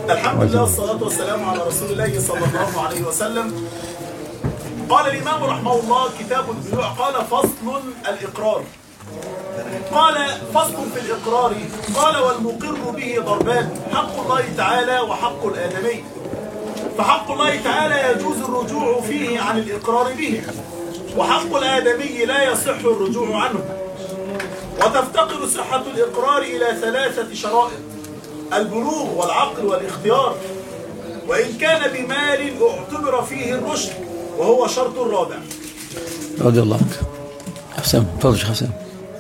الحمد لله والصلاة والسلام على رسول الله صلى الله عليه وسلم قال الإمام رحمه الله كتاب البيوع قال فصل الإقرار قال فصل في الإقرار قال والمقر به ضربان حق الله تعالى وحق الآدمي فحق الله تعالى يجوز الرجوع فيه عن الإقرار به وحق الآدمي لا يصح الرجوع عنه وتفتقر صحة الإقرار إلى ثلاثة شرائط البلوغ والعقل والاختيار وإن كان بمال اعتبر فيه الرشد وهو شرط رابع رضي الله عنك حسام تفضل شيخ حسام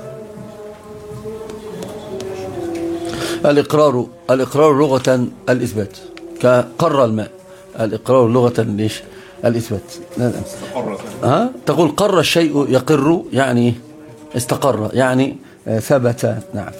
الإقرار الإقرار لغة الإثبات كقر الماء الإقرار لغة ليش الإثبات لا لا. ها تقول قر الشيء يقر يعني استقر يعني آه، ثبت نعم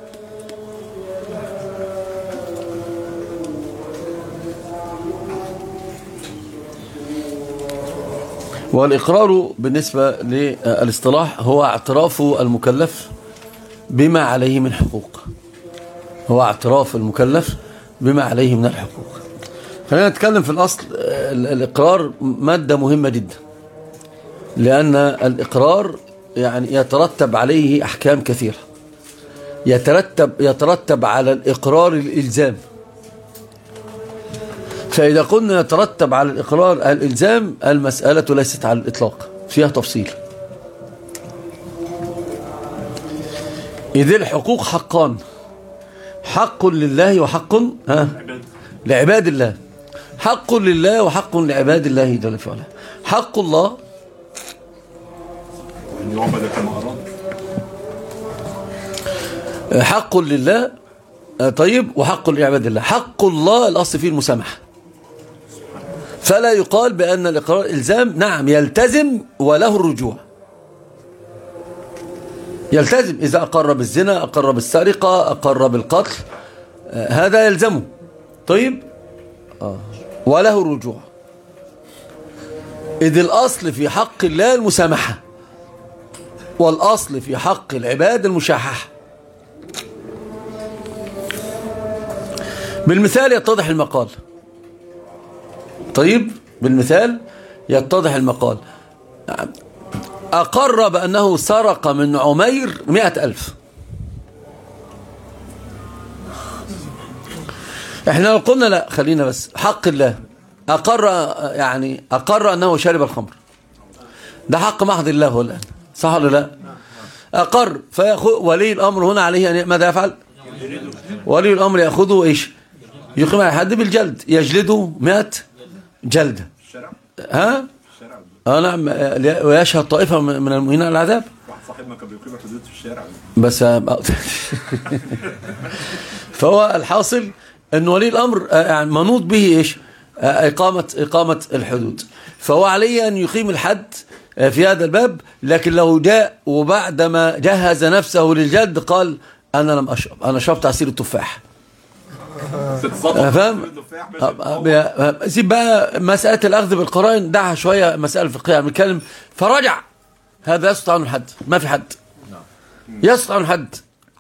والإقرار بالنسبة للاصطلاح هو اعتراف المكلف بما عليه من حقوق هو اعتراف المكلف بما عليه من الحقوق خلينا نتكلم في الأصل ال- الإقرار مادة مهمة جدا لأن الإقرار يعني يترتب عليه أحكام كثيرة يترتب يترتب على الإقرار الإلزام فإذا قلنا يترتب على الإقرار الإلزام المسألة ليست على الإطلاق فيها تفصيل إذ الحقوق حقان حق لله وحق ها لعباد الله حق لله وحق لعباد الله جل وعلا حق الله أن يعبد كما أراد حق لله آه، طيب وحق لعباد الله حق الله الأصل فيه المسامحة فلا يقال بأن الإقرار إلزام نعم يلتزم وله الرجوع يلتزم إذا أقر بالزنا أقر بالسرقة أقر بالقتل آه، هذا يلزمه طيب آه. وله الرجوع إذ الأصل في حق الله المسامحة والأصل في حق العباد المشاححة بالمثال يتضح المقال طيب بالمثال يتضح المقال أقر بأنه سرق من عمير مئة ألف احنا لو قلنا لا خلينا بس حق الله أقر يعني أقر أنه شرب الخمر ده حق محض الله هو الآن صح ولا لا أقر فيأخذ ولي الأمر هنا عليه أن ماذا يفعل ولي الأمر يأخذه إيش يقيم على حد بالجلد يجلده مئة جلدة ها اه نعم ويشهد طائفة من من المؤمنين على العذاب واحد صاحبنا كان بيقيم الحدود في الشارع بس فهو الحاصل ان ولي الامر آه، يعني منوط به ايش آه، اقامه اقامه الحدود فهو عليه ان يقيم الحد آه، في هذا الباب لكن لو جاء وبعدما جهز نفسه للجد قال انا لم اشرب انا شربت عصير التفاح تتصدق فاهم التفاح ماشي. آه، آه، سيب بقى مساله الاخذ بالقرائن دعها شويه مساله فقهيه بنتكلم فرجع هذا يسقط عنه الحد ما في حد يسقط عنه الحد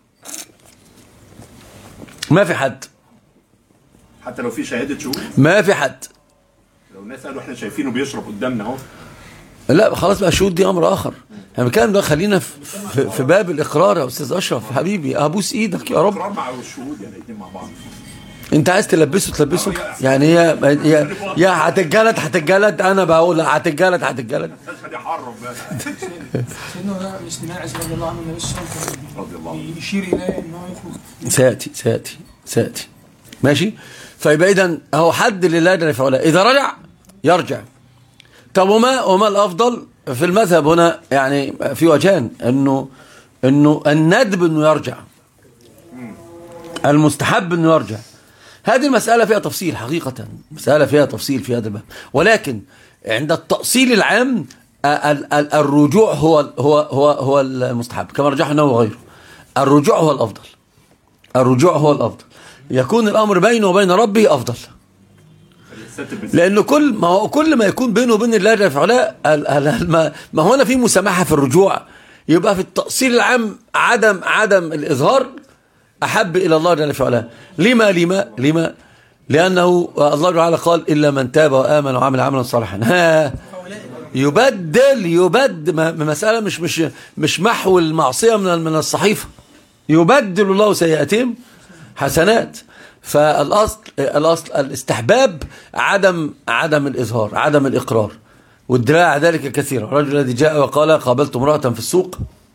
ما في حد حتى لو في شهادة شهود ما في حد لو الناس قالوا احنا شايفينه بيشرب قدامنا اهو لا خلاص بقى شهود دي امر اخر احنا بنتكلم ده خلينا في, في, في باب الاقرار يا استاذ اشرف حبيبي ابوس ايدك يا رب اقرار مع الشهود يعني الاثنين مع بعض انت عايز تلبسه تلبسه يعني هي يا يا هتتجلد هتتجلد انا بقول هتتجلد هتتجلد مش هيحرم بقى سيدنا مش ماعز رضي الله عنه النبي صلى الله عليه وسلم رضي الله عنه كان يشير اليه ان هو يخرج سياتي سياتي سياتي ماشي فيبقى اذا اهو حد لله جل في علاه اذا رجع يرجع طب وما وما الافضل في المذهب هنا يعني في وجهان انه انه الندب انه يرجع المستحب انه يرجع هذه المسألة فيها تفصيل حقيقة مسألة فيها تفصيل في هذا الباب ولكن عند التأصيل العام ال- ال- الرجوع هو هو هو هو المستحب كما رجحه النووي وغيره الرجوع هو الأفضل الرجوع هو الأفضل يكون الأمر بينه وبين ربه أفضل الست بالست لأنه كل ما هو كل ما يكون بينه وبين الله جل في علاه ال- ال- ما- ما هو أنا في مسامحة في الرجوع يبقى في التأصيل العام عدم عدم الإظهار أحب إلى الله جل في علاه لما لما لما لأنه الله تعالى قال إلا من تاب وآمن وعمل عملا صالحا ها يبدل يبدل ما- مسألة مش مش مش محو المعصية من من الصحيفة يبدل الله سيئاتهم حسنات فالأصل الأصل الاستحباب عدم عدم الإظهار عدم الإقرار والدلالة على ذلك كثيرة الرجل الذي جاء وقال قابلت امرأة في السوق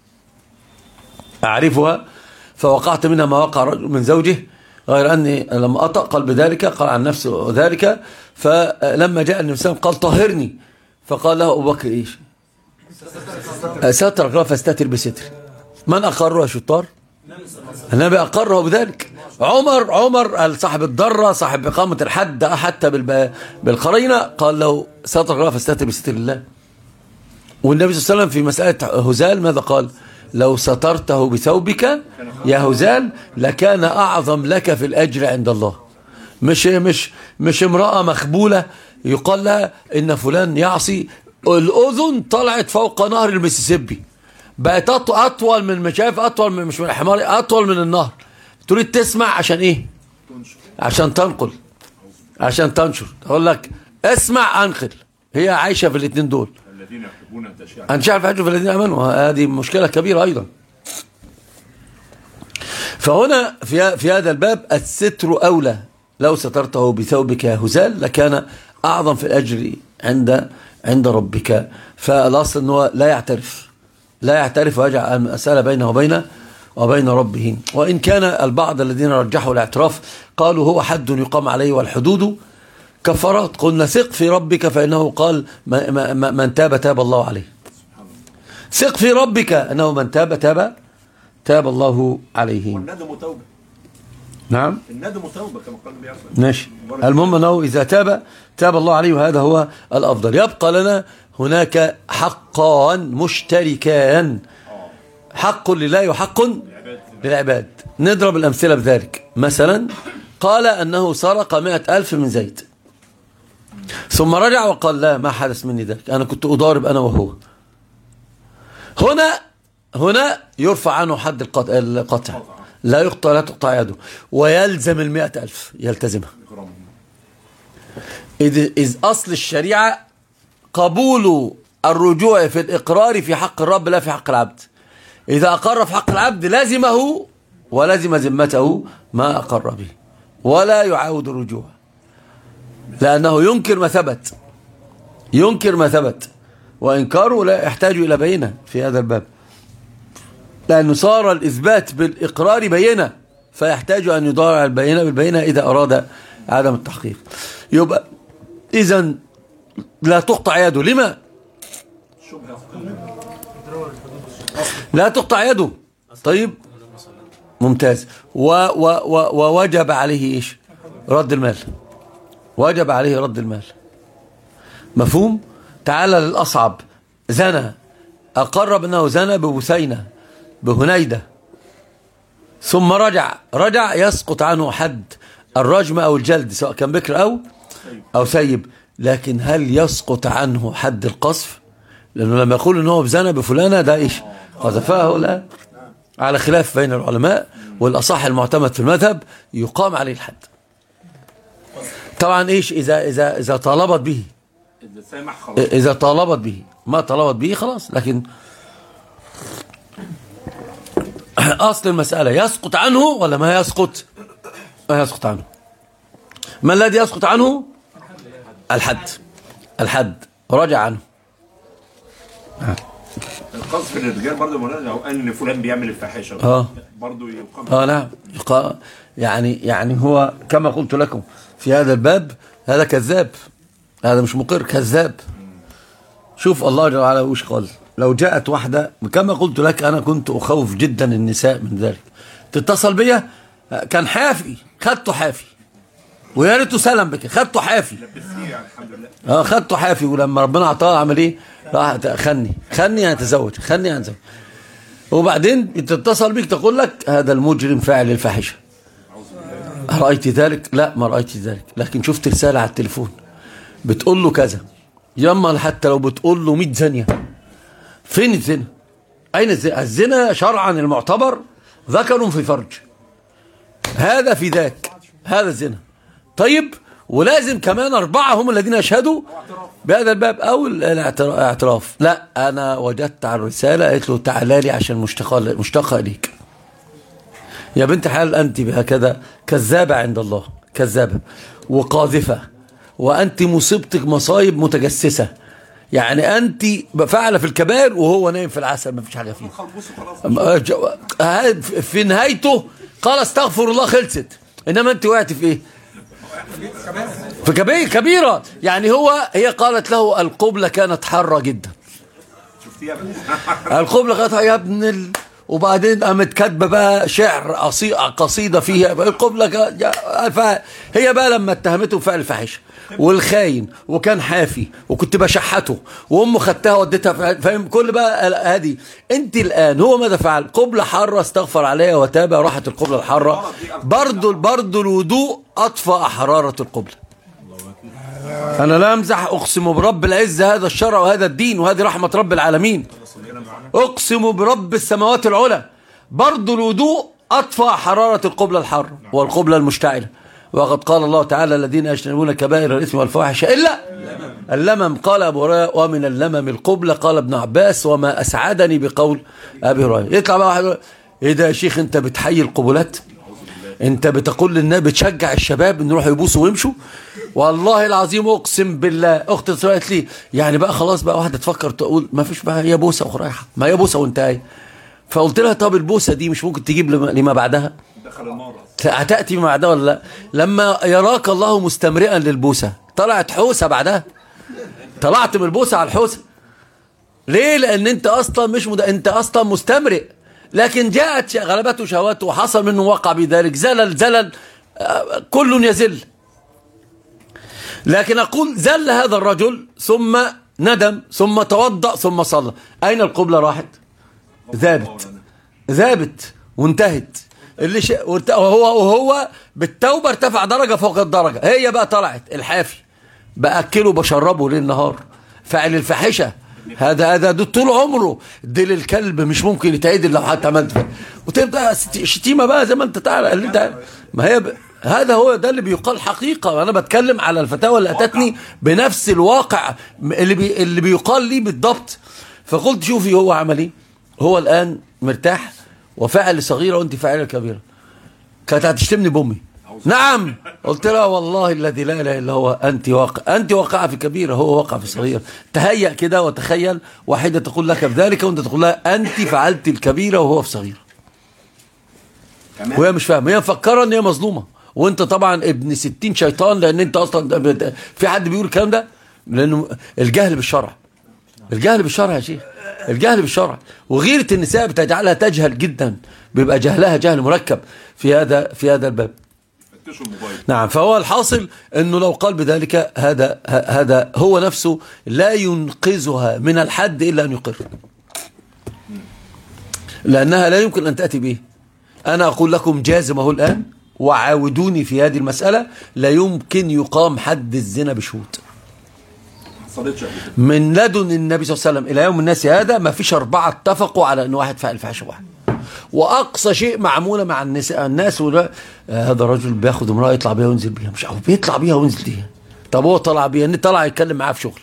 أعرفها فوقعت منها ما وقع رجل من زوجه غير أني لما أطأ قال بذلك قال عن نفسه ذلك فلما جاء النبي صلى الله عليه وسلم قال طهرني فقال له أبو بكر إيش سترك له فاستتر بستر من أقره يا شطار النبي أقره بذلك عمر عمر صاحب الضرة صاحب إقامة الحد حتى بالب- بالقرينة قال له سترك الله فاستتر بستر الله والنبي صلى الله عليه وسلم في مسألة هزال ماذا قال لو سترته بثوبك يا هزال لكان أعظم لك في الأجر عند الله مش مش مش امرأة مخبولة يقال لها إن فلان يعصي الأذن طلعت فوق نهر المسيسيبي بقت أط- أطول من مش عارف أطول من مش من الحمار أطول من النهر تريد تسمع عشان إيه عشان تنقل عشان تنشر أقول لك اسمع أنقل هي عايشة في الاثنين دول الذين يحبون ان تشاء أنا مش عارف حاجة في الذين آمنوا هذه مشكلة كبيرة أيضا فهنا في في هذا الباب الستر أولى لو سترته بثوبك يا هزال لكان أعظم في الأجر عند عند ربك فالأصل أنه لا يعترف لا يعترف ويجعل المسألة بينه وبين وبين ربه وإن كان البعض الذين رجحوا الاعتراف قالوا هو حد يقام عليه والحدود كفرات قلنا ثق في ربك فإنه قال ما- ما- ما- من تاب تاب الله عليه ثق في ربك أنه من تاب تاب تاب الله عليه والندم توبه نعم الندم توبه كما قال النبي عليه الصلاه ماشي المهم أنه إذا تاب تاب الله عليه وهذا هو الأفضل يبقى لنا هناك حقان مشتركان حق لله وحق للعباد نضرب الأمثلة بذلك مثلا قال أنه سرق مئة ألف من زيد ثم رجع وقال لا ما حدث مني ذلك أنا كنت أضارب أنا وهو هنا هنا يرفع عنه حد القط- القطع لا يقطع لا تقطع يده ويلزم المئة ألف يلتزمها إذ, إذ أصل الشريعة قبول الرجوع في الإقرار في حق الرب لا في حق العبد إذا أقر في حق العبد لازمه ولزم ذمته ما أقر به ولا يعاود الرجوع لأنه ينكر ما ثبت ينكر ما ثبت وإنكاره لا يحتاج إلى بينة في هذا الباب لأنه صار الإثبات بالإقرار بينة فيحتاج أن يضارع البينة بالبينة إذا أراد عدم التحقيق يبقى إذا لا تقطع يده لما لا تقطع يده طيب ممتاز و و و ووجب عليه إيش رد المال وجب عليه رد المال مفهوم تعال للأصعب زنى أقر بأنه زنى ببثينة بهنيدة ثم رجع رجع يسقط عنه حد الرجم أو الجلد سواء كان بكر أو أو سيب لكن هل يسقط عنه حد القذف لأنه لما يقول أنه بزنى بفلانة ده إيش قذفاه لا على خلاف بين العلماء والأصح المعتمد في المذهب يقام عليه الحد طبعا إيش إذا إذا إذا طالبت به اذا سامح خلاص إذا طالبت به ما طالبت به خلاص لكن أصل المسألة يسقط عنه ولا ما يسقط ما يسقط عنه ما الذي يسقط عنه الحد الحد رجع عنه القذف للرجال برضه مولانا لو قال ان فلان بيعمل الفاحشه آه. برضه يقام اه نعم يقا- يعني يعني هو كما قلت لكم في هذا الباب هذا كذاب هذا مش مقر كذاب شوف الله جل وعلا وش قال لو جاءت واحدة كما قلت لك أنا كنت أخوف جدا النساء من ذلك تتصل بيا كان حافي خدته حافي ويا ريته سلم بك خدته حافي بالسير يعني الحمد لله اه خدته حافي ولما ربنا اعطاه عمل ايه راح خني خني يعني تزوج خني يعني تزوج وبعدين تتصل بيك تقول لك هذا المجرم فاعل الفاحشه رأيت ذلك لا ما رأيت ذلك لكن شفت رسالة على التليفون بتقول له كذا يما حتى لو بتقول له 100 ثانية فين الزنا أين الزنا الزنا شرعا المعتبر ذكر في فرج هذا في ذاك هذا الزنا طيب ولازم كمان أربعة هم الذين يشهدوا بهذا الباب أو الاعتراف لا أنا وجدت على الرسالة قلت له تعالى لي عشان مشتاقة مشتاقة إليك يا بنت حلال أنت بهكذا كذابة عند الله كذابة وقاذفة وأنت مصيبتك مصايب متجسسة يعني أنت فعل في الكبائر وهو نايم في العسل ما فيش حاجة فيه في نهايته قال استغفر الله خلصت إنما أنت وقعت في إيه في كبير كبيرة يعني هو هي قالت له القبلة كانت حارة جدا شفتيها القبلة كانت يا ابن ال... وبعدين قامت كاتبه بقى شعر قصي- قصيده فيها القبله كا- يا- ف- هي بقى لما اتهمته بفعل فاحشه والخاين وكان حافي وكنت بشحته وامه خدتها وديتها في- فاهم كل بقى ال- هذه انت الان هو ماذا فعل قبله حاره استغفر عليها وتاب راحت القبله الحاره برضه برضه الوضوء اطفأ حراره القبله انا لا امزح اقسم برب العزه هذا الشرع وهذا الدين وهذه رحمه رب العالمين اقسم برب السماوات العلى برضو الوضوء اطفأ حرارة القبلة الحارة والقبلة المشتعلة وقد قال الله تعالى الذين يجتنبون كبائر الاثم والفواحش الا اللمم قال ابو هريره ومن اللمم القبلة قال ابن عباس وما اسعدني بقول ابي هريره يطلع بقى واحد يقول، ايه ده يا شيخ انت بتحيي القبلات انت بتقول للناس بتشجع الشباب ان يروحوا يبوسوا ويمشوا والله العظيم اقسم بالله اختي اتصلت قالت لي يعني بقى خلاص بقى واحده تفكر تقول ما فيش بقى هي بوسه ورايحه ما هي بوسه وانتهي فقلت لها طب البوسه دي مش ممكن تجيب لما, لما بعدها دخل النار هتاتي ما بعدها ولا لا لما يراك الله مستمرئا للبوسه طلعت حوسه بعدها طلعت من البوسه على الحوسه ليه لان انت اصلا مش مد... انت اصلا مستمرئ لكن جاءت ش- غلبته شهواته وحصل منه وقع بذلك زلل زلل آه، كل يزل لكن اقول زل هذا الرجل ثم ندم ثم توضأ ثم صلى اين القبلة راحت ذابت ذابت وانتهت اللي ش... وارت- وهو وهو بالتوبة ارتفع درجة فوق الدرجة هي بقى طلعت الحافي بأكله بشربه ليل نهار فعل الفاحشة هذا هذا ده طول عمره ديل الكلب مش ممكن يتعدل لو حتى عملت فيه. وتبدا ست- شتيمه بقى زي ما انت تعالى اللي انت ما هي ب... هذا هو ده اللي بيقال حقيقه وانا بتكلم على الفتاوى اللي اتتني بنفس الواقع اللي بي... اللي بيقال لي بالضبط فقلت شوفي هو عمل ايه هو الان مرتاح وفعل صغيره وانت فاعله كبيره كانت هتشتمني بامي نعم قلت لها والله الذي لا اله الا هو انت واقع انت واقعه في كبيره هو واقع في صغيره تهيأ كده وتخيل واحده تقول لك بذلك وانت تقول لها انت فعلت الكبيره وهو في صغيره كمان وهي مش فاهمه هي مفكره ان هي مظلومه وانت طبعا ابن ستين شيطان لان انت اصلا بت- في حد بيقول الكلام ده لانه الجهل بالشرع الجهل بالشرع يا شيخ الجهل بالشرع وغيرة النساء بتجعلها تجهل جدا بيبقى جهلها جهل مركب في هذا في هذا الباب فتشوا الموبايل نعم فهو الحاصل انه لو قال بذلك هذا ه- هذا هو نفسه لا ينقذها من الحد الا ان يقر لانها لا يمكن ان تاتي به انا اقول لكم جازمه الان وعاودوني في هذه المساله لا يمكن يقام حد الزنا بشهود ما حصلتش قبل كده من لدن النبي صلى الله عليه وسلم الى يوم الناس هذا ما فيش اربعه اتفقوا على ان واحد فعل فحش واحد واقصى شيء معموله مع النساء الناس ولا آه هذا الرجل بياخد امراه يطلع بيها وينزل بيها مش عارف بيطلع بيها وينزل بيها طب هو طلع بيها ان طلع يتكلم معاه في شغل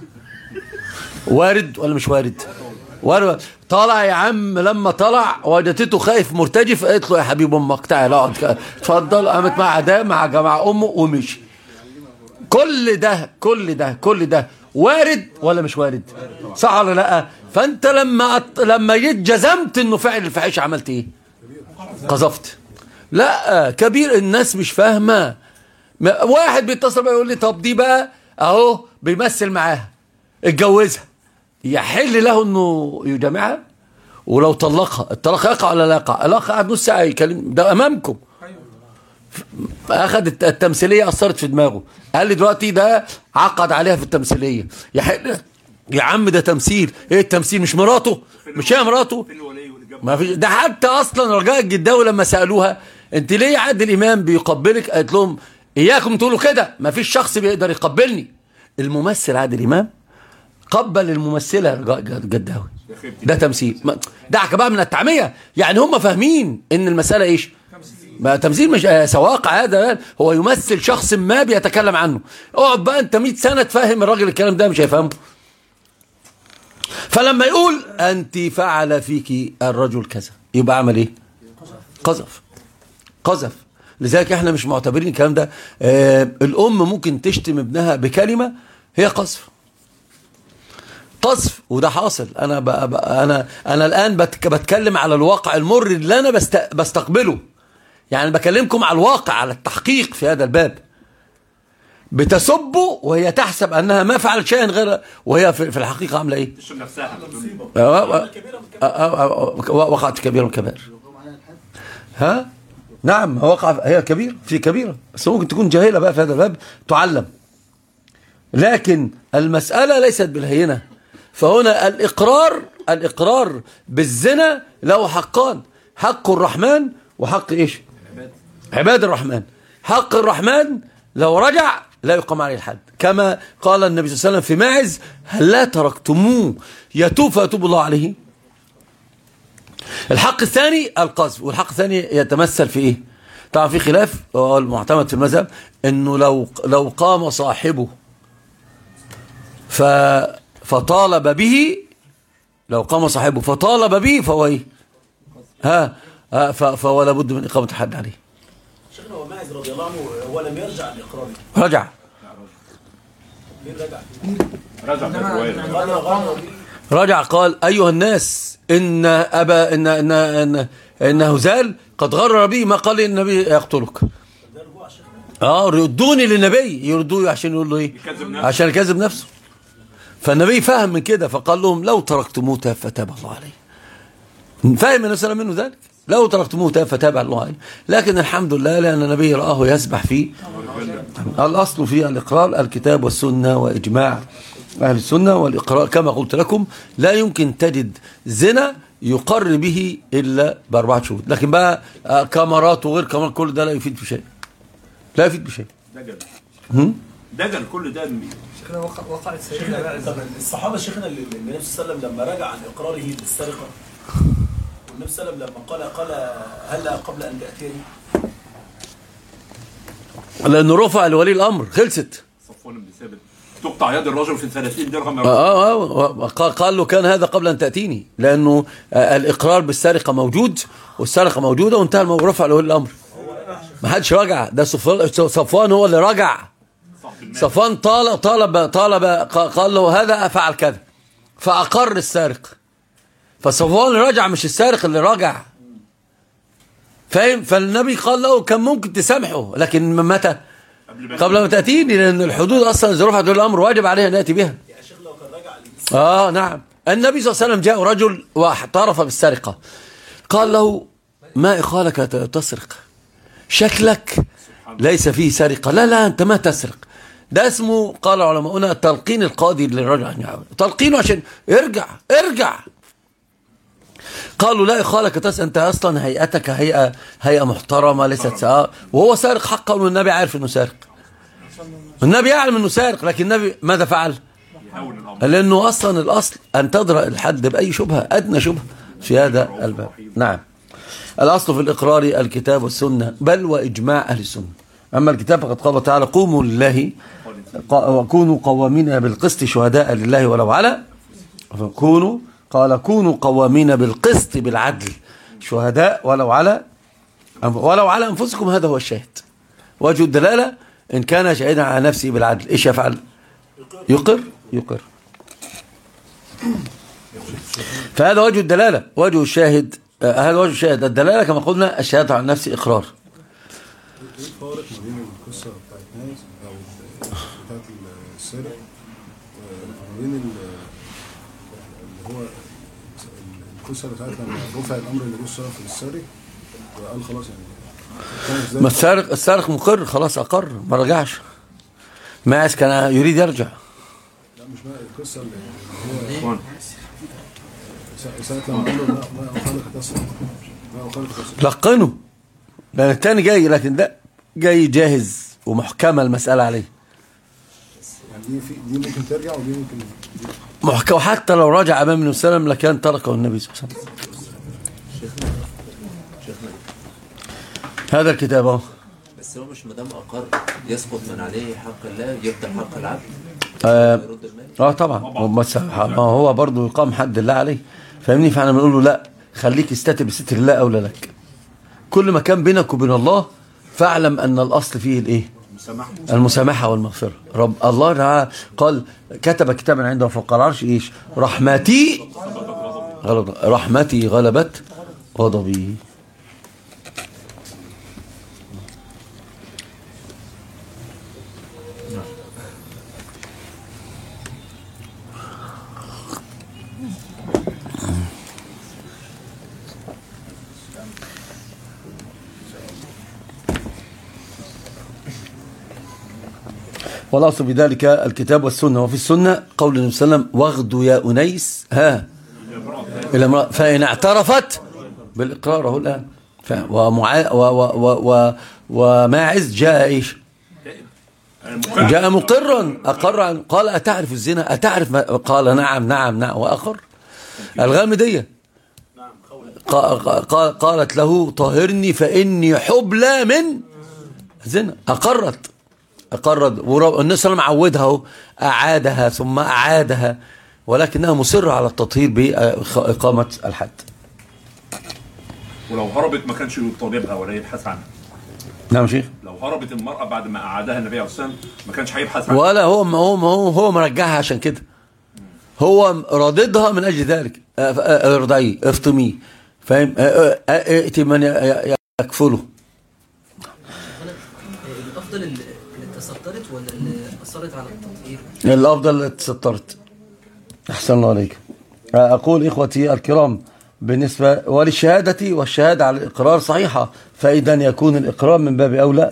وارد ولا مش وارد وارد طلع يا عم لما طلع وجدته خايف مرتجف قالت له يا حبيب امك تعال اقعد كده. اتفضل قامت مع ده مع جماعه امه ومشي كل ده كل ده كل ده وارد ولا مش وارد صح ولا لا فانت لما أط... لما جيت جزمت انه فعل الفاحشه عملت ايه قذفت لا كبير الناس مش فاهمه ما- واحد بيتصل بقى يقول لي طب دي بقى اهو بيمثل معاها اتجوزها يحل له انه يجامعها ولو طلقها الطلاق يقع ولا لا يقع الاخ قعد نص ساعه يكلم ده امامكم اخذ الت- التمثيليه اثرت في دماغه قال لي دلوقتي ده عقد عليها في التمثيليه يا حل يا عم ده تمثيل ايه التمثيل مش مراته مش هي مراته فين الولي والإجابة ما فيش ده حتى اصلا رجاء الجداوي لما سالوها انت ليه يا عادل امام بيقبلك قالت لهم اياكم تقولوا كده ما فيش شخص بيقدر يقبلني الممثل عادل امام قبل الممثله رجاء الجداوي يا خيبتي ده تمثيل ما- دعك بقى من التعميه يعني هم فاهمين ان المساله ايش ما تمثيل مش آه، سواقع هذا هو يمثل شخص ما بيتكلم عنه اقعد بقى انت 100 سنه تفهم الراجل الكلام ده مش هيفهمه فلما يقول انت فعل فيك الرجل كذا يبقى عمل ايه قذف قذف لذلك احنا مش معتبرين الكلام ده آه الام ممكن تشتم ابنها بكلمه هي قذف قذف وده حاصل انا بقى بقى انا انا الان بتك بتكلم على الواقع المر اللي انا بست بستقبله يعني بكلمكم على الواقع على التحقيق في هذا الباب بتسبه وهي تحسب انها ما فعلت شيئا غير وهي في في الحقيقه عامله ايه؟ تشتم نفسها آه، آه، آه، آه، آه، وقعت كبيرة من كبائر ها نعم وقع هي كبيرة في كبيرة بس ممكن تكون جاهلة بقى في هذا الباب تعلم لكن المسألة ليست بالهينة فهنا الإقرار الإقرار بالزنا له حقان حق الرحمن وحق إيش عباد الرحمن حق الرحمن لو رجع لا يقام عليه الحد كما قال النبي صلى الله عليه وسلم في ماعز هل لا تركتموه يتوب فيتوب الله عليه الحق الثاني القذف والحق الثاني يتمثل في ايه طبعا في خلاف هو المعتمد في المذهب انه لو لو قام صاحبه ف فطالب به لو قام صاحبه فطالب به فهو ايه ها, ها ف- فهو لابد من اقامه الحد عليه شيخنا هو ماعز رضي الله عنه هو لم يرجع عن اقراره رجع مين رجع؟ رجع في الروايه قال غار رجع قال أيها الناس إن أبا إن إن إن, إن هزال قد غرر بي ما قال النبي يقتلك اه يردوني للنبي يردوه عشان يقول له ايه يكذب نفسه. عشان يكذب نفسه فالنبي فهم من كده فقال لهم لو تركتموه تاب فتاب الله عليه فهم النبي صلى الله عليه وسلم منه ذلك لو تركتموه تاب فتاب الله عليه لكن الحمد لله لأن النبي رآه يسبح فيه الأصل في الإقرار الكتاب والسنة وإجماع أهل السنة والإقرار كما قلت لكم لا يمكن تجد زنا يقر به إلا بأربعة شهود لكن بقى آه، كاميرات وغير كاميرات كل ده لا يفيد بشيء لا يفيد بشيء دجل هم؟ دجل كل ده شيخنا وقع- وقعت سيدنا ماعز طب الصحابه شيخنا اللي اللي النبي صلى الله عليه وسلم لما رجع عن اقراره بالسرقه والنبي صلى الله عليه وسلم لما قال قال هلا قبل ان تاتيني لأنه رفع لولي الأمر خلصت صفوان بن ثابت تقطع يد الرجل في 30 درهم آه آه آه قال, قال له كان هذا قبل أن تأتيني لأنه آه الإقرار بالسرقة موجود والسرقة موجودة وانتهى الموضوع رفع لولي الأمر ما حدش رجع ده صفوان صفوان هو اللي رجع صاحب المال صفوان طالب طالب طالب قال له هذا فعل كذا فأقر السارق فصفوان رجع مش السارق اللي رجع فاهم فالنبي قال له كان ممكن تسامحه لكن متى قبل ما قبل ما تأتيني لأن الحدود أصلا إذا رفعت الأمر واجب عليها أن يأتي بها يا شيخ لو كان رجع آه نعم النبي صلى الله عليه وسلم جاء رجل واعترف بالسرقة قال له ما إخالك ت- تسرق شكلك ليس فيه سرقة لا لا أنت ما تسرق ده اسمه قال علماؤنا تلقين القاضي للرجل أن يعود تلقينه عشان ارجع ارجع قالوا لا إخالك تسرق أنت أصلا هيئتك هيئة هيئة محترمة ليست ساء وهو سارق حقا والنبي عارف أنه سارق النبي يعلم أنه سارق لكن النبي ماذا فعل؟ يهون الامر لأنه أصلا الأصل أن تدرأ الحد بأي شبهة أدنى شبهة في هذا الباب نعم الأصل في الإقرار الكتاب والسنة بل وإجماع أهل السنة أما الكتاب فقد قال تعالى قوموا لله ق- وكونوا قوامين بالقسط شهداء لله ولو على فكونوا قال كونوا قوامين بالقسط بالعدل شهداء ولو على ولو على أنفسكم هذا هو الشاهد وجه الدلالة إن كان شهيدا على نفسه بالعدل إيش يفعل يقر يقر فهذا وجه الدلالة وجه الشاهد آه، هذا وجه الشاهد الدلالة كما قلنا الشهادة عن نفسه إقرار ايه الفارق ما بين القصه بتاعت ناس او بتاعت السارق وما بين ال- اللي هو القصه بتاعت لما رفع الامر للنبي صلى الله عليه وسلم في السارق وقال خلاص يعني كان ازاي ما السارق السارق مقر خلاص أقر ما رجعش ماعز كان يريد يرجع لا مش بقى القصه اللي هو صفوان. سا- ساعه لما قال له ما ما اخالك تسرق ما اخالك تسرق لقنه لأن التاني جاي لكن ده جاي جاهز ومحكمة المسألة عليه يعني دي في دي ممكن ترجع ودي ممكن دي محكمة وحتى لو رجع أمام النبي صلى الله عليه وسلم لكان تركه النبي صلى الله عليه وسلم هذا الكتاب اهو بس هو مش مدام اقر يسقط من عليه حق الله يبدا حق العبد آه يرد المال اه طبعا بس ما هو برضه يقام حد الله عليه فاهمني فاحنا بنقول له لا خليك استتر بستر الله اولى لك كل ما كان بينك وبين الله فاعلم ان الاصل فيه الايه مسامحة المسامحه والمغفره رب الله تعالى قال كتب كتابا عنده فوق العرش ايش رحمتي غلط رحمتي غلبت غضبي والأصل في ذلك الكتاب والسنة وفي السنة قول النبي صلى الله عليه وسلم واغدوا يا أنيس ها إلى امرأة فإن اعترفت بالإقرار أهو الآن ف- ومعا و و و و وماعز جاء إيش جاء مقرا أقر عن- قال أتعرف الزنا أتعرف ما قال نعم نعم نعم وأقر الغامدية قا- قا- قا- قالت له طهرني فإني حبلى من زنا أقرت أقرت ورب- النبي صلى الله عليه وسلم عودها أهو، أعادها ثم أعادها ولكنها مصرة على التطهير بإقامة الحد ولو هربت ما كانش يطالبها ولا يبحث عنها نعم شيخ لو هربت المرأة بعد ما أعادها النبي عليه الصلاة والسلام ما كانش هيبحث عنها ولا هو هو هو, هو مرجعها عشان كده هو رددها من أجل ذلك آه، آه، ارضعيه افطميه فاهم آه، آه، آه، ائتي من ي- ي- يكفله الافضل اللي اللي تسترت ولا اللي اثرت على التطهير الأفضل اللي تسترت أحسن الله عليك أقول إخوتي الكرام بالنسبة وللشهادة والشهادة على الإقرار صحيحة فإذا يكون الإقرار من باب أولى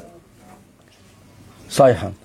صحيحا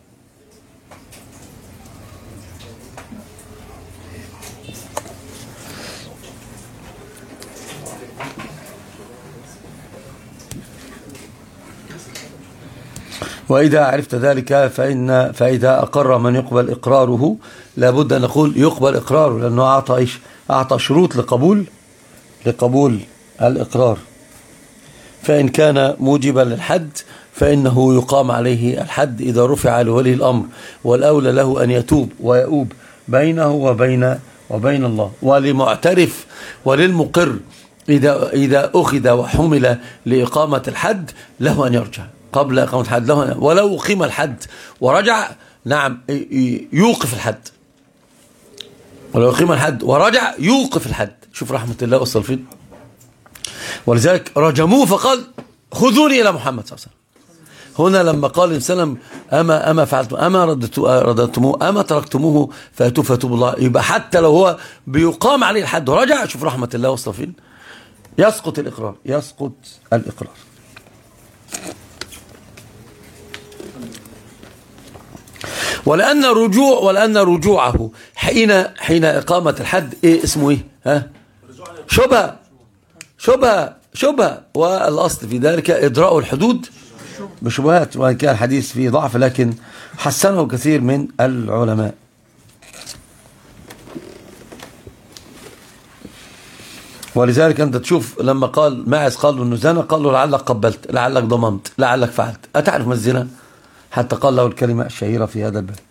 وإذا عرفت ذلك فإن فإذا أقر من يقبل إقراره لابد أن نقول يقبل إقراره لأنه أعطى إيش أعطى شروط لقبول لقبول الإقرار فإن كان موجبا للحد فإنه يقام عليه الحد إذا رفع لولي الأمر والأولى له أن يتوب ويؤوب بينه وبين وبين الله ولمعترف وللمقر إذا إذا أخذ وحمل لإقامة الحد له أن يرجع قبل إقامة الحد له أن ولو أقيم الحد ورجع نعم ي- ي- يوقف الحد ولو أقيم الحد ورجع يوقف الحد شوف رحمة الله وصل فين ولذلك رجموه فقال خذوني إلى محمد صلى الله عليه وسلم هنا لما قال النبي صلى الله عليه وسلم أما أما فعلتم أما ردت- رددتموه أما تركتموه فأتوا فتوب الله يبقى حتى لو هو بيقام عليه الحد ورجع شوف رحمة الله وصل فين يسقط الإقرار يسقط الإقرار ولأن رجوع ولأن رجوعه حين حين إقامة الحد إيه اسمه إيه ها شبهة شبهة شبهة والأصل في ذلك إدراء الحدود بشبهات وإن كان الحديث فيه ضعف لكن حسنه كثير من العلماء ولذلك أنت تشوف لما قال ماعز قال له أنه زنا قال له لعلك قبلت لعلك ضممت لعلك فعلت أتعرف ما الزنا حتى قال له الكلمة الشهيرة في هذا الباب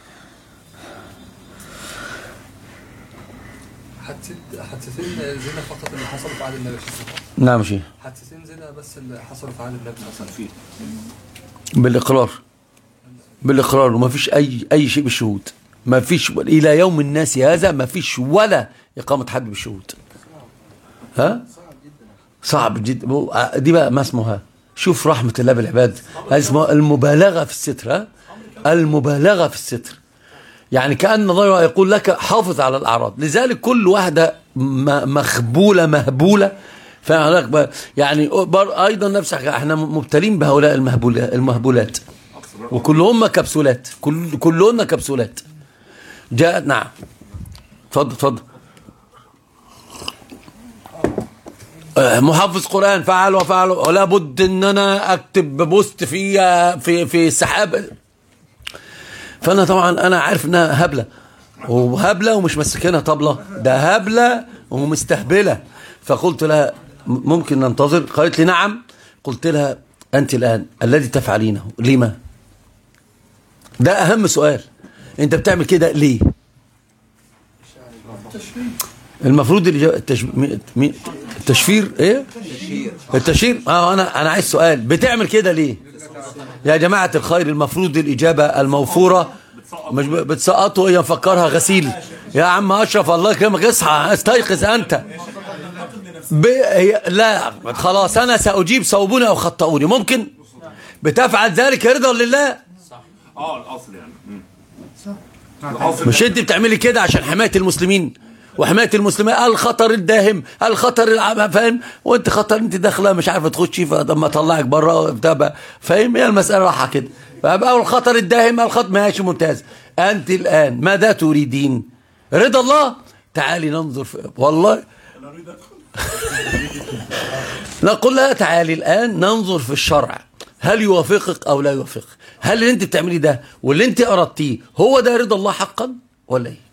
حادثة حادثتين زنا فقط اللي حصلوا في عهد النبي صلى الله عليه وسلم نعم شيخ حادثتين زنا بس اللي حصلوا في عهد النبي صلى الله عليه وسلم بالإقرار بالإقرار وما فيش أي أي شيء بالشهود ما فيش إلى يوم الناس هذا ما فيش ولا إقامة حد بالشهود ها صعب جدا دي بقى ما اسمها شوف رحمة الله بالعباد هذه اسمها المبالغة في الستر ها المبالغة في الستر يعني كأن الله يقول لك حافظ على الأعراض لذلك كل واحدة م- مخبولة مهبولة فهناك بقى- يعني بر- أيضا نفس الحكاية، احنا مبتلين بهؤلاء المهبولات المهبولات وكلهم كبسولات كل كلهن كبسولات جاءت نعم اتفضل اتفضل آه، محافظ قرآن فعل وفعل ولا بد ان انا اكتب بوست في في في السحاب فانا طبعا انا عارف انها هبله وهبله ومش مسكنها طبله ده هبله ومستهبله فقلت لها م- ممكن ننتظر قالت لي نعم قلت لها أنت الآن الذي تفعلينه لما ده أهم سؤال أنت بتعمل كده ليه المفروض الإجابة- التش... مي- مي- التشفير ايه التشفير اه انا انا عايز سؤال بتعمل كده ليه يا جماعة الخير المفروض الإجابة الموفورة مش ب- بتسقطه هي مفكرها غسيل يا عم أشرف الله يكرمك اصحى استيقظ أنت ب... هي... لا خلاص أنا سأجيب صوبوني أو خطئوني ممكن بتفعل ذلك رضا لله اه الاصل يعني مم. الاصل مش انت بتعملي كده عشان حماية المسلمين وحماية المسلمين الخطر الداهم الخطر الع- فاهم وانت خطر انت داخله مش عارفه تخشي فلما اطلعك بره بتاع بقى، فاهم هي المساله راحه كده فبقى الخطر الداهم الخطر ماشي ممتاز انت الان ماذا تريدين رضا الله تعالي ننظر في والله نقول لها تعالي الآن ننظر في الشرع هل يوافقك أو لا يوافقك هل اللي انت بتعمليه ده واللي انت أردتيه هو ده رضا الله حقا ولا ايه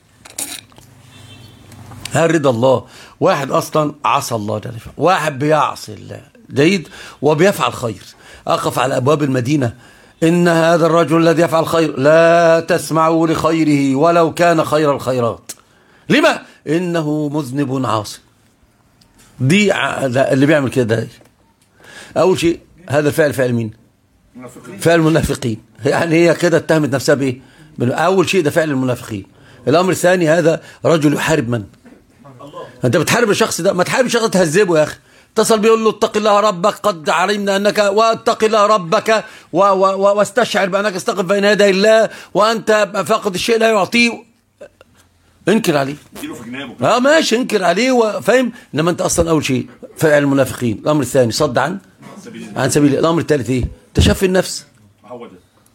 هل رضا الله واحد أصلا عصى الله جل وعلا واحد بيعصي الله جيد وبيفعل خير أقف على أبواب المدينة إن هذا الرجل الذي يفعل خير لا تسمعوا لخيره ولو كان خير الخيرات لما إنه مذنب عاصي دي ع- ده اللي بيعمل كده ده اول شيء هذا الفعل فعل مين فعل المنافقين يعني هي كده اتهمت نفسها بايه بال- اول شيء ده فعل المنافقين الامر الثاني هذا رجل يحارب من انت بتحارب الشخص ده ما تحارب الشخص ده تهذبه يا اخي اتصل بيقول له اتق الله ربك قد علمنا انك واتق الله ربك و و و واستشعر بانك استقف بين يدي الله وانت فاقد الشيء لا يعطيه انكر عليه اديله في جنابه اه ماشي انكر عليه وفاهم انما انت اصلا اول شيء فعل المنافقين الامر الثاني صد عن سبيل عن سبيل الله. الامر الثالث ايه تشفي النفس هو ده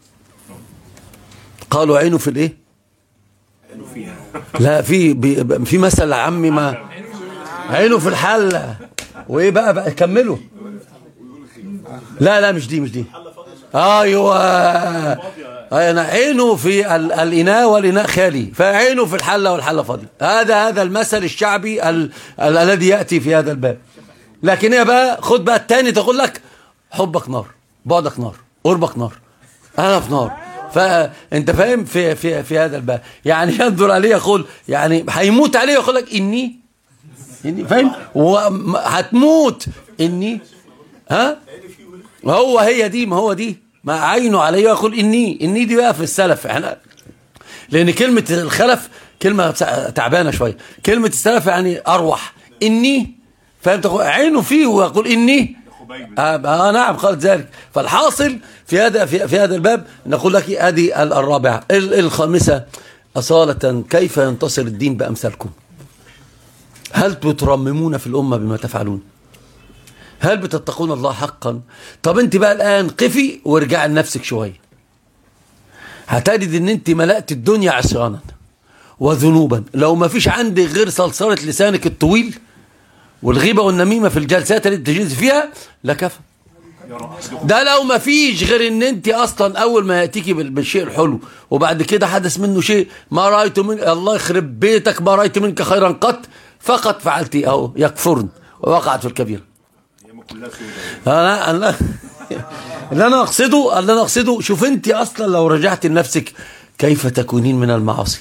قالوا عينه في الايه فيها لا في بي- في مثل عمي ما عينه في الحله وايه بقى بقى كملوا لا لا مش دي مش دي ايوه انا عينه في ال- الاناء والاناء خالي فعينه في الحله والحله فاضيه هذا هذا المثل الشعبي ال- ال- الذي ياتي في هذا الباب لكن هي بقى خد بقى التاني تقول لك حبك نار بعدك نار قربك نار انا في نار فانت فاهم في في في هذا الباب يعني ينظر عليه يقول يعني هيموت عليه يقول لك اني اني فاهم وهتموت اني ها هو هي دي ما هو دي ما عينه عليه يقول اني اني دي بقى في السلف احنا لان كلمه الخلف كلمه تعبانه شويه كلمه السلف يعني اروح اني فهمت عينه فيه ويقول اني خبيب آه, آه نعم قال ذلك فالحاصل في هذا في, في هذا الباب نقول لك هذه ال- الرابعة ال- الخامسة أصالة كيف ينتصر الدين بأمثالكم هل تترممون في الأمة بما تفعلون هل بتتقون الله حقا طب انت بقى الآن قفي وارجعي لنفسك شوية هتجد ان انت ملأت الدنيا عصيانا وذنوبا لو ما فيش عندك غير صلصلة لسانك الطويل والغيبة والنميمة في الجلسات اللي تجلس فيها لكفى ده لو ما فيش غير ان انت اصلا اول ما ياتيكي بال- بالشيء الحلو وبعد كده حدث منه شيء ما رايت من الله يخرب بيتك ما رايت منك خيرا قط فقط فعلت اهو يكفرن ووقعت في الكبيره ايام كلها سوداء انا انا اللي انا اقصده اللي انا اقصده شوف انت اصلا لو رجعت لنفسك كيف تكونين من المعاصي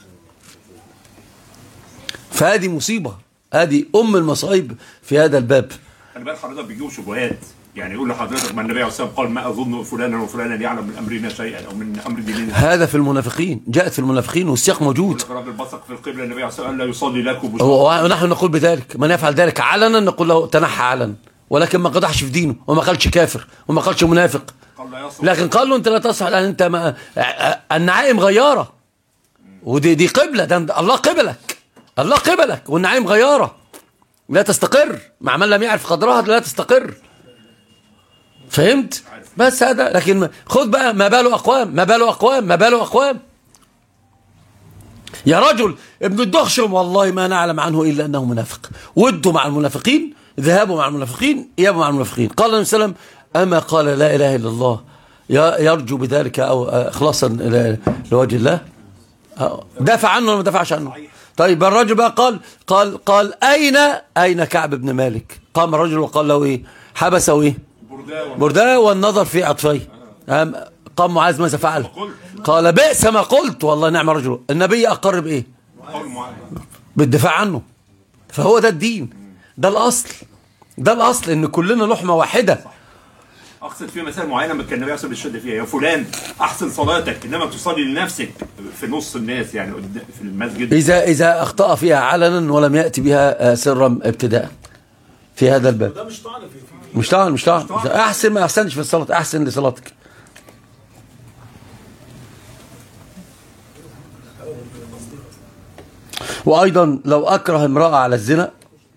فهذه مصيبه هذه ام المصايب في هذا الباب خلي بالك حضرتك بيجيبوا شبهات يعني يقول لحضرتك ما النبي عليه الصلاه والسلام قال ما اظن فلانا وفلانا يعلم من امرنا شيئا او من امر ديننا هذا في المنافقين جاءت في المنافقين والسياق موجود رب البصق في القبله النبي عليه الصلاه والسلام لا يصلي لكم بشرط ونحن نقول بذلك من يفعل ذلك علنا نقول له تنحى علنا ولكن ما قدحش في دينه وما قالش كافر وما قالش منافق قال لا يصل لكن قال له انت لا تصح لان انت ما النعائم غياره ودي دي قبله ده الله قبلك الله قبلك والنعائم غياره لا تستقر مع من لم يعرف قدرها لا تستقر فهمت بس هذا لكن خد بقى ما باله اقوام ما باله اقوام ما باله اقوام يا رجل ابن الدخشم والله ما نعلم عنه الا انه منافق وده مع المنافقين ذهابه مع المنافقين ايابه مع المنافقين قال النبي صلى الله عليه وسلم اما قال لا اله الا الله ي- يرجو بذلك او اخلاصا ل- لوجه الله أه، دافع عنه ولا ما دافعش عنه طيب الرجل بقى قال قال قال اين اين كعب بن مالك قام الرجل وقال له ايه حبسه ايه برداه والنظر في عطفيه أم قام معاذ ماذا فعل قال بئس ما قلت والله نعم الرجل النبي أقر بإيه قول معين بالدفاع عنه فهو ده الدين ده الأصل ده الأصل إن كلنا لحمة واحدة اقصد في مسائل معينه ما كان النبي عليه الشد فيها يا فلان احسن صلاتك انما تصلي لنفسك في نص الناس يعني قد- في المسجد إذا إذا أخطأ فيها علنا ولم يأتي بها آه، سرا ابتداء في هذا الباب ده مش طعن في في مش طبعا مش طبعا أحسن ما أحسنش في الصلاة أحسن لصلاتك وأيضا لو أكره امرأة على الزنا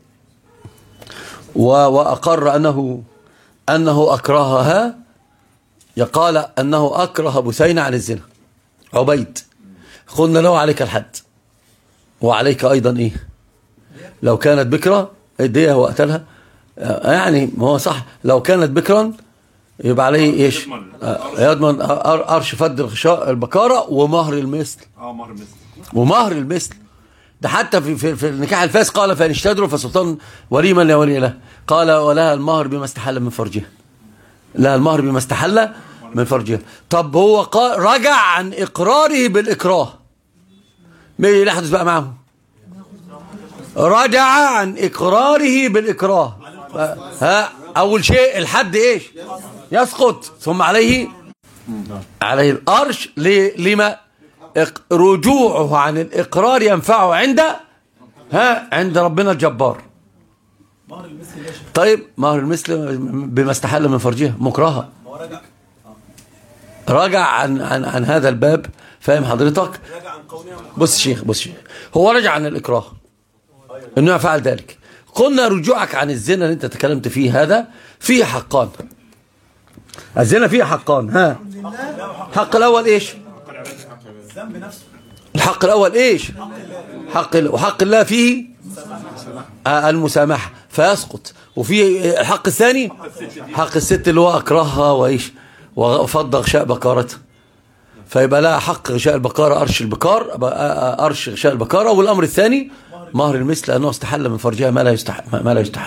و- وأقر أنه أنه أكرهها يقال أنه أكره بثينة عن الزنا عبيد قلنا له عليك الحد وعليك أيضا إيه لو كانت بكرة اديها وقتلها آه، يعني ما هو صح لو كانت بكرا يبقى عليه ايش يضمن. آه، يضمن أر- قرش فد الخشاء البكارة ومهر المثل اه مر مثل ومهر المثل ده حتى في في, في النكاح الفاس قال فان اشتدروا فسلطان ولي من لا ولي له قال ولها المهر بما استحل من فرجها لها المهر بما استحل من فرجها طب هو قال رجع عن اقراره بالاكراه ما اللي يحدث بقى معه رجع عن اقراره بالاكراه ها اول شيء الحد ايش يسقط ثم عليه عليه الأرش ل- لما إق- رجوعه عن الإقرار ينفعه عند ها عند ربنا الجبار مهر المثل ماشي طيب مهر المثل بما استحل من فرجها مكرهة ما هو رجع رجع عن عن عن هذا الباب فاهم حضرتك رجع عن قولها بص شيخ بص شيخ هو رجع عن الإكراه انه فعل ذلك قلنا رجوعك عن الزنا اللي انت تكلمت فيه هذا فيه حقان الزنا فيه حقان ها حق الاول ايش الذنب نفسه الحق الاول ايش حق ال- وحق الله فيه آه، المسامحه فيسقط وفي الحق الثاني حق الست اللي هو اكرهها وايش وفض غشاء بكارتها فيبقى لها حق غشاء البكاره ارش البكار أبقى- آه، آه، ارش غشاء البكاره والامر الثاني مهر المثل لانه استحل من فرجها ما لا يستحل ما لا يستحل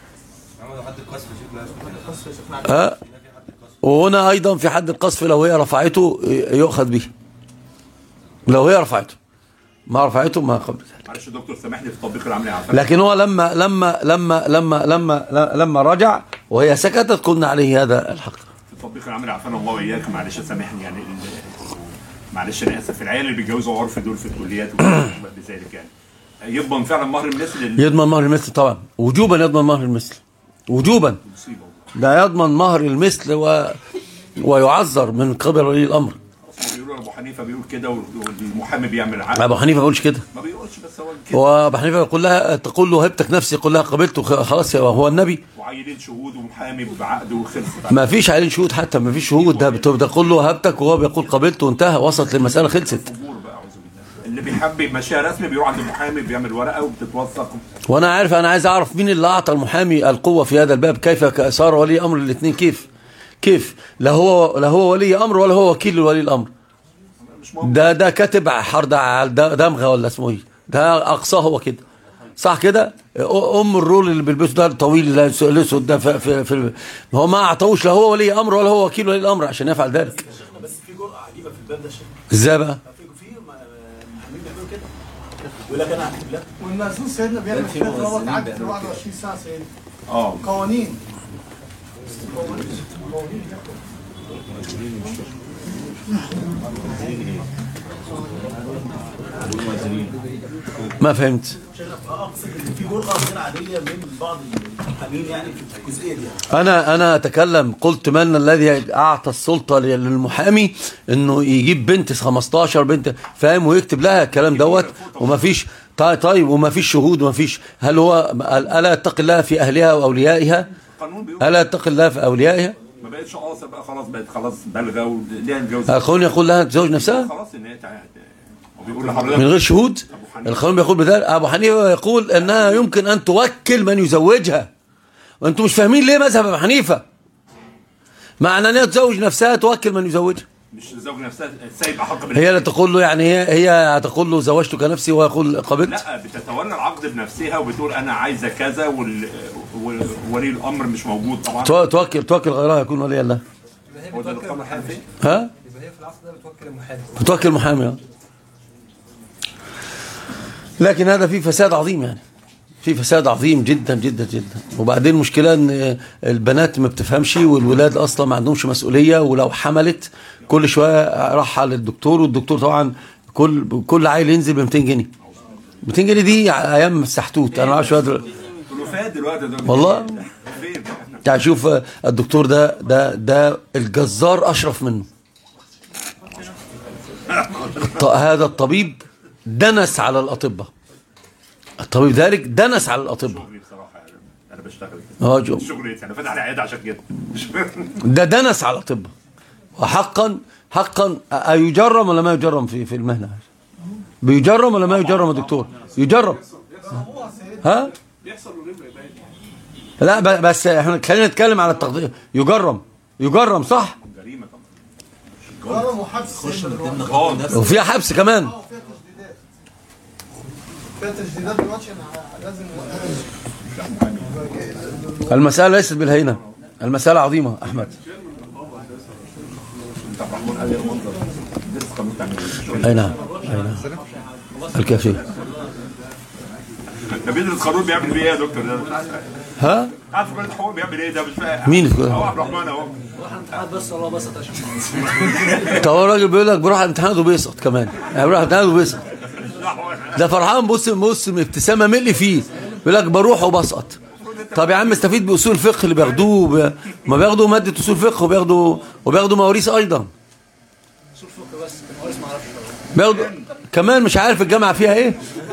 ها وهنا ايضا في حد القذف لو هي رفعته يؤخذ به لو هي رفعته ما رفعته ما قبل ذلك معلش يا دكتور سامحني في التطبيق العملي على فكرة. لكن هو لما لما لما لما لما لما رجع وهي سكتت قلنا عليه هذا الحق في التطبيق العملي عافانا الله واياك معلش سامحني يعني ال- معلش انا اسف العيال اللي بيتجوزوا عرف دول في الكليات وما بذلك يعني يضمن فعلا مهر المثل ال- يضمن مهر المثل طبعا وجوبا يضمن مهر المثل وجوبا المصيبه ده يضمن مهر المثل و ويعذر من قبل ولي الامر أصلاً بيقولوا ابو حنيفه بيقول كده والمحامي بيعمل عقد ابو حنيفه ما بيقولش كده ما بيقولش بس هو كده وابو حنيفه يقول لها تقول له هبتك نفسي يقول لها قبلته خ- خلاص هو النبي وعينين شهود ومحامي بعقد وخلصت ما فيش عليه شهود حتى ما فيش شهود ده بت- بتقول له هبتك وهو بيقول قبلته وانتهى وصلت للمساله خلصت امور بقى اعوذ بالله اللي بيحب يمشيها رسمي بيروح عند المحامي بيعمل ورقه وبتتوثق وانا عارف انا عايز اعرف مين اللي اعطى المحامي القوه في هذا الباب كيف ك- صار ولي امر الاثنين كيف كيف لا هو لا هو ولي امر ولا هو وكيل لولي الامر مش مهم ده ده كاتب حرد على ده- دمغه ولا اسمه ايه ده اقصاه هو كده صح كده أ- ام الرول اللي بيلبسه ده الطويل ده الس- الاسود ده في, في, في هو ما اعطوش لا هو ولي امر ولا هو وكيل ولي الامر عشان يفعل ذلك بس في جرأة عجيبة في الباب ده شيء ازاي بقى في في م- محامين بيعملوا كده يقول لك انا هكتب لك والمأذون سيدنا بيعمل في كده هو مؤذنين اتعدى في بيعملوا 21 ساعة سيدنا اه قوانين ما فهمت اقصد ان في جرأة غير عادية من بعض المحامين يعني في الجزئية دي يعني. انا انا اتكلم قلت من الذي اعطى السلطه للمحامي انه يجيب بنت 15 بنت فاهم ويكتب لها الكلام دوت وما فيش طيب طيب وما فيش شهود وما فيش هل هو الا يتقي الله في اهلها واوليائها القانون بيقول الا يتقي الله في اوليائها ما بقتش قاصر بقى خلاص بقت خلاص بالغه وليها الجوز القانون يقول لها تزوج نفسها خلاص ان هي تع- هو بيقول من لحضرتك غير شهود أبو حنيفة. القانون بيقول بذلك ابو حنيفه يقول انها يمكن ان توكل من يزوجها وانتم مش فاهمين ليه مذهب ابو حنيفه معنى ان هي تزوج نفسها توكل من يزوجها مش الزوج نفسها سايب احق بال هي اللي تقول له يعني هي هي تقول له زوجتك نفسي وهو يقول قبلت لا بتتولى العقد بنفسها وبتقول انا عايزه كذا وال... وال... ولي الامر مش موجود طبعا تو- توكل توكل غيرها يكون ولي الله هو ده القول الحنفي ها يبقى هي في العصر ده بتوكل المحامي بتوكل محامي آه. لكن هذا فيه فساد عظيم يعني في فساد عظيم جدا جدا جدا وبعدين المشكله ان البنات ما بتفهمش والولاد اصلا ما عندهمش مسؤوليه ولو حملت كل شويه راح على الدكتور والدكتور طبعا كل كل عيل ينزل ب 200 جنيه 200 جنيه دي ايام السحتوت انا ما اعرفش دلوقتي الوفاه دلوقتي ده والله فين يعني شوف الدكتور ده ده ده الجزار اشرف منه ط- هذا الطبيب دنس على الاطباء الطبيب ذلك دنس على الاطباء شغلي بصراحه يعني انا بشتغل كده اه جو- شغلتي انا فاتح عياده عشان كده مش ده دنس على الاطباء وحقا حقا ايجرم ولا ما يجرم في في المهنه بيجرم ولا ما يجرم يا دكتور يجرم ها لا ب- بس احنا خلينا نتكلم على التقدير يجرم يجرم صح جريمه طبعا غرام وحبس خش من ضمن خالص. نفسه وفيها حبس كمان اه فيها تجديدات فيها تجديدات دلوقتي أنا لازم المسألة ليست بالهينة المسألة عظيمة أحمد أي نعم أي نعم الكافي ده بيدرس قانون بيعمل بيه ايه يا دكتور ده ها عارف كل الحقوق بيعمل ايه ده مش فاهم مين في- هو عبد الرحمن اهو راح الامتحانات بس والله بسط عشان طب هو الراجل بيقول لك بروح على الامتحانات وبيسقط كمان يعني بروح على الامتحانات وبيسقط ده فرحان بص بص ابتسامة ملي فيه بيقول لك بروح وبسقط طب يا عم استفيد بأصول الفقه اللي بياخدوه ب... ما بياخدوا مادة أصول فقه وبياخدوا وبياخدوا مواريث أيضا اصول فقه بس المواريث ما اعرفش بياخدوا كمان مش عارف الجامعة فيها ايه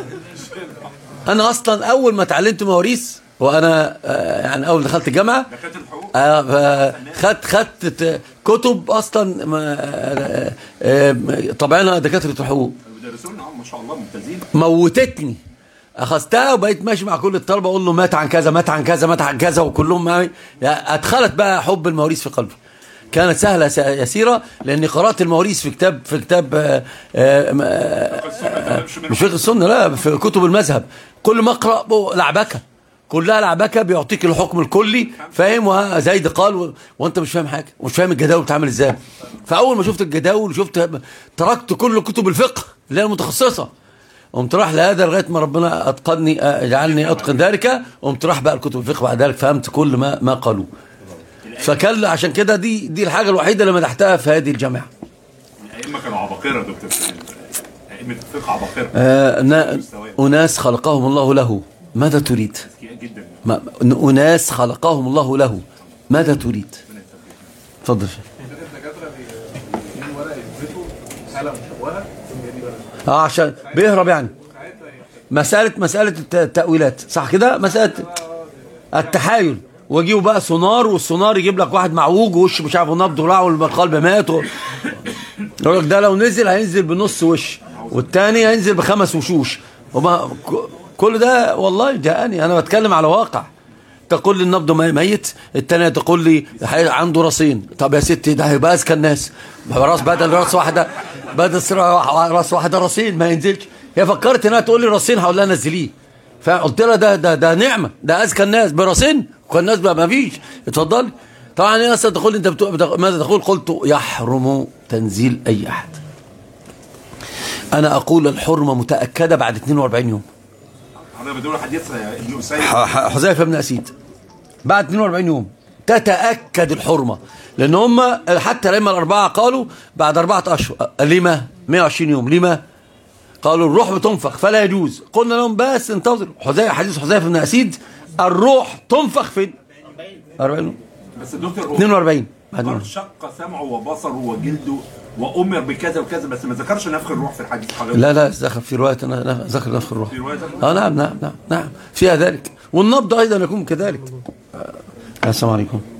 انا اصلا اول ما اتعلمت مواريث وانا آه، يعني اول دخلت الجامعة دكاتره الحقوق آه، ف- خدت خدت ت- كتب اصلا ما- آه، آه، طبعنا دكاترة الحقوق بيدرسونا اه ما شاء الله ممتازين موتتني اخذتها وبقيت ماشي مع كل الطلبه اقول له مات عن كذا مات عن كذا مات عن كذا وكلهم معي يعني ادخلت بقى حب المواريث في قلبي كانت سهله س- يسيره لاني قرات المواريث في كتاب في كتاب آه، آه، م- آه، السنه مش مش فقه السنه لا في كتب المذهب كل ما اقرا بو- لعبكه كلها لعبكه بيعطيك الحكم الكلي فاهم وزيد قال و... وانت مش فاهم حاجه ومش فاهم الجداول بتعمل ازاي فاول ما شفت الجداول شفت تركت كل كتب الفقه اللي هي المتخصصه قمت راح لهذا لغايه ما ربنا اتقني آه، جعلني اتقن ذلك قمت راح بقى الكتب الفقه بعد ذلك فهمت كل ما ما قالوه فكان عشان كده دي دي الحاجه الوحيده اللي مدحتها في هذه الجامعه الائمه كانوا عباقره يا دكتور ائمه الفقه عباقره آه نا- اناس خلقهم الله له ماذا تريد اذكياء جدا ما اناس خلقهم الله له ماذا تريد اتفضل الدكاتره بيجيبوا ورقه يثبتوا حاله مشوهه اه عشان بيهرب يعني مسألة مسألة الت- التأويلات صح كده مسألة التحايل ويجيبوا بقى سونار والسونار يجيب لك واحد معوج ووش مش عارف نبض وراع والقلب مات و... يقول لك ده لو نزل هينزل بنص وش والتاني هينزل بخمس وشوش وما ك- كل ده والله جاءني انا بتكلم على واقع تقول لي النبض مي- ميت التانية تقول لي حي- عنده راسين طب يا ستي ده هيبقى اذكى الناس راس بدل راس واحده بدل سرا- راس واحده راسين ما ينزلش هي فكرت انها تقول لي راسين هقول لها نزليه فقلت لها ده ده ده نعمه ده اذكى الناس براسين وكان الناس بقى ما فيش اتفضلي طبعا هي اصلا تقول لي انت بتق... بتق... ماذا تقول قلت يحرم تنزيل اي احد انا اقول الحرمه متاكده بعد 42 يوم انا بدور حديث ابن اسيد ح- ح- حذيفه بن اسيد بعد 42 يوم تتاكد الحرمه لان هم حتى الائمه الاربعه قالوا بعد اربعه اشهر لما 120 يوم لما قالوا الروح بتنفخ فلا يجوز قلنا لهم بس انتظروا حذيفه حديث حذيفه بن اسيد الروح تنفخ فين 40 يوم بس الدكتور هو 42 بعد قال يوم. شق سمعه وبصره وجلده وامر بكذا وكذا بس ما ذكرش نفخ الروح في الحديث حضرتك لا لا ذكر في روايه أنا ذكر نفخ الروح في روايه ذكر اه نعم نعم نعم نعم فيها ذلك والنبض ايضا يكون كذلك آه، السلام عليكم